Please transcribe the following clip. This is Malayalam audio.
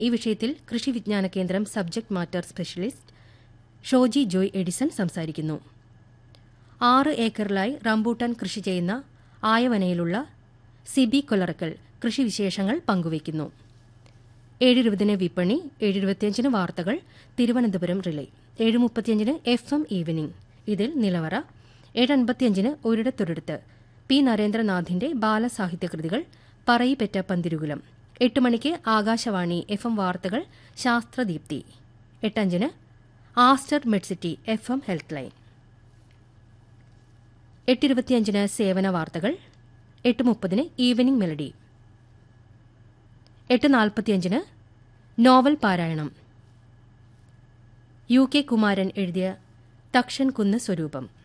ഈ വിഷയത്തിൽ Krishi Vigyan Kendra subject matter specialist Shoji Joy Edison സംസാരിക്കുന്നു ആറ് ഏക്കറിലായി റംബൂട്ടാൻ കൃഷി ചെയ്യുന്ന ആയവനയിലുള്ള സിബി കൊലറക്കൽ കൃഷിവിശേഷങ്ങൾ പങ്കുവയ്ക്കുന്നു ഏഴിരുപതിന് വിപണി ഏഴിരുപത്തിയഞ്ചിന് വാർത്തകൾ തിരുവനന്തപുരം റിലേ ഏഴ് മുപ്പത്തിയഞ്ചിന് എഫ് എം ഈവനിംഗ് ഇതിൽ നിലവറ ഏഴ് അൻപത്തിയഞ്ചിന് ഒരിടത്തൊരിടത്ത് പി നരേന്ദ്രനാഥിന്റെ ബാലസാഹിത്യകൃതികൾ പറയിപ്പെറ്റ പന്തിരുകുലം എട്ട് മണിക്ക് ആകാശവാണി എഫ് എം വാർത്തകൾ ശാസ്ത്രദീപ്തി എട്ടഞ്ചിന് ആസ്റ്റർ മെഡ്സിറ്റി എഫ് എം ഹെൽത്ത് ലൈൻ എട്ടിരുപത്തിയഞ്ചിന് സേവന വാർത്തകൾ എട്ട് മുപ്പതിന് ഈവനിംഗ് മെലഡി എട്ട് നാൽപ്പത്തിയഞ്ചിന് നോവൽ പാരായണം യു കെ കുമാരൻ എഴുതിയ തക്ഷൻ കുന്ന് സ്വരൂപം